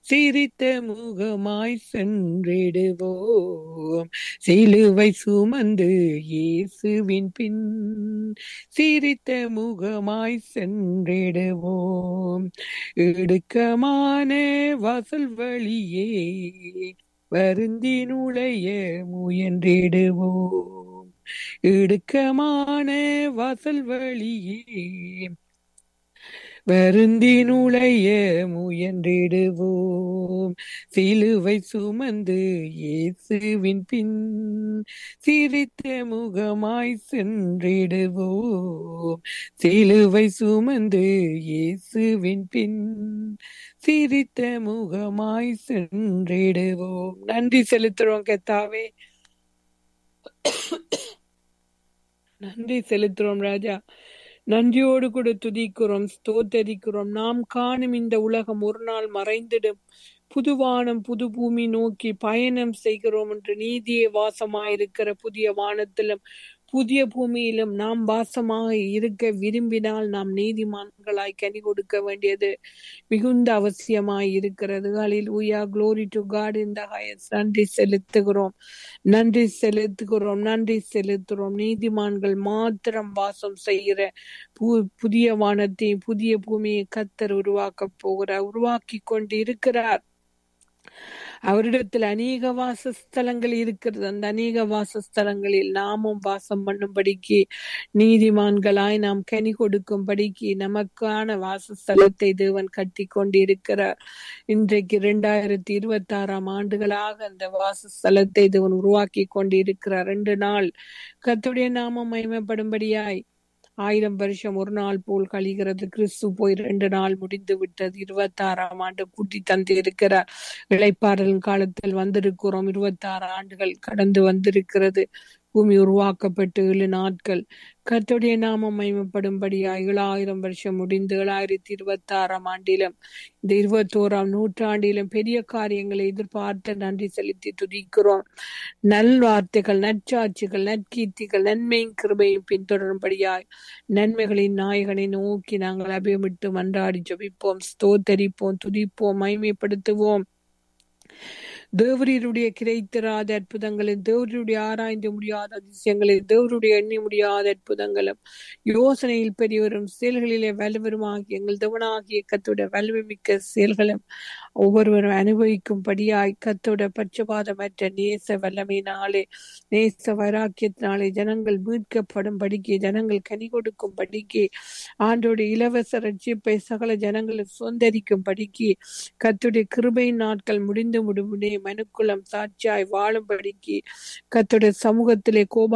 சிரித்த முகமாய் சென்றிடுவோம் சிலுவை சுமந்து இயேசுவின் பின் சிரித்த முகமாய் சென்றிடுவோம் இடுக்கமான வாசல் வழியே வருந்தி நுழைய முயன்றிடுவோம் இடுக்கமான வாசல் வழியே வருந்தி நுழைய முயன்றிடுவோம் சிலுவை சுமந்து இயேசுவின் பின் சிரித்த முகமாய் சென்றிடுவோம் சிலுவை சுமந்து இயேசுவின் பின் சிரித்த முகமாய் சென்றிடுவோம் நன்றி செலுத்துறோம் கத்தாவே நன்றி செலுத்துறோம் ராஜா நன்றியோடு கூட துதிக்கிறோம் ஸ்தோத்தரிக்கிறோம் நாம் காணும் இந்த உலகம் ஒரு நாள் மறைந்திடும் புதுவானம் புது பூமி நோக்கி பயணம் செய்கிறோம் என்று நீதியே வாசமாயிருக்கிற புதிய வானத்திலும் புதிய பூமியிலும் நாம் வாசமாக இருக்க விரும்பினால் நாம் நீதிமான்களாய் கனி கொடுக்க வேண்டியது மிகுந்த அவசியமாய் இருக்கிறது hallelujah glory to God இந்த ஹயஸ் நன்றி செலுத்துகிறோம் நன்றி செலுத்துகிறோம் நன்றி செலுத்துகிறோம் நீதிமான்கள் மாத்திரம் வாசம் செய்கிற புதிய வானத்தையும் புதிய பூமியை கத்தர் உருவாக்க போகிறார் உருவாக்கி கொண்டு இருக்கிறார் அவரிடத்தில் அநேக வாசஸ்தலங்கள் இருக்கிறது அந்த அநேக வாசஸ்தலங்களில் நாமும் வாசம் பண்ணும்படிக்கு நீதிமான்களாய் நாம் கனி கொடுக்கும்படிக்கு நமக்கான வாசஸ்தலத்தை தேவன் கட்டி கொண்டிருக்கிறார் இன்றைக்கு இரண்டாயிரத்தி இருபத்தி ஆறாம் ஆண்டுகளாக அந்த வாசஸ்தலத்தை தேவன் உருவாக்கி கொண்டிருக்கிறார் ரெண்டு நாள் கத்துடைய நாமம் மயமப்படும்படியாய் ஆயிரம் வருஷம் ஒரு நாள் போல் கழிகிறது கிறிஸ்து போய் ரெண்டு நாள் முடிந்து விட்டது இருபத்தி ஆறாம் ஆண்டு கூட்டி தந்து இருக்கிறார் இளைப்பாறல் காலத்தில் வந்திருக்கிறோம் இருபத்தி ஆறு ஆண்டுகள் கடந்து வந்திருக்கிறது பூமி உருவாக்கப்பட்டு ஏழு நாட்கள் கர்த்தருடைய நாமம் மயமப்படும்படியா ஏழாயிரம் வருஷம் முடிந்து ஏழாயிரத்தி இருபத்தி ஆறாம் ஆண்டிலும் இந்த இருபத்தோராம் நூற்றாண்டிலும் பெரிய காரியங்களை எதிர்பார்த்து நன்றி செலுத்தி துதிக்கிறோம் நல் வார்த்தைகள் நற்சாட்சிகள் நற்கீர்த்திகள் நன்மையும் கிருபையும் பின்தொடரும்படியாய் நன்மைகளின் நாயகனை நோக்கி நாங்கள் அபியமிட்டு மன்றாடி ஜபிப்போம் ஸ்தோத்தரிப்போம் துதிப்போம் மைமைப்படுத்துவோம் தேவரீருடைய கிடைத்திராத அற்புதங்களும் தேவருடைய ஆராய்ந்து முடியாத அதிசயங்களும் தேவருடைய எண்ணி முடியாத அற்புதங்களும் யோசனையில் பெரியவரும் செயல்களிலே வலுவரும் ஆகிய எங்கள் தேவனாகிய கத்தோட வலுவை மிக்க செயல்களும் ஒவ்வொருவரும் அனுபவிக்கும்படியாய் கத்தோட பட்சபாதமற்ற நேச வல்லமையினாலே நேச வைராக்கியத்தினாலே ஜனங்கள் மீட்கப்படும் படிக்கு ஜனங்கள் கனி கொடுக்கும் படிக்கு ஆண்டோட இலவச ரட்சிப்பை சகல ஜனங்களும் சுதந்திரிக்கும் படிக்கு கத்துடைய கிருபையின் நாட்கள் முடிந்து முடிவுனே மனுக்குளம் சாட்சியாய் வாழும்படிக்கு கத்துடைய சமூகத்திலே கோப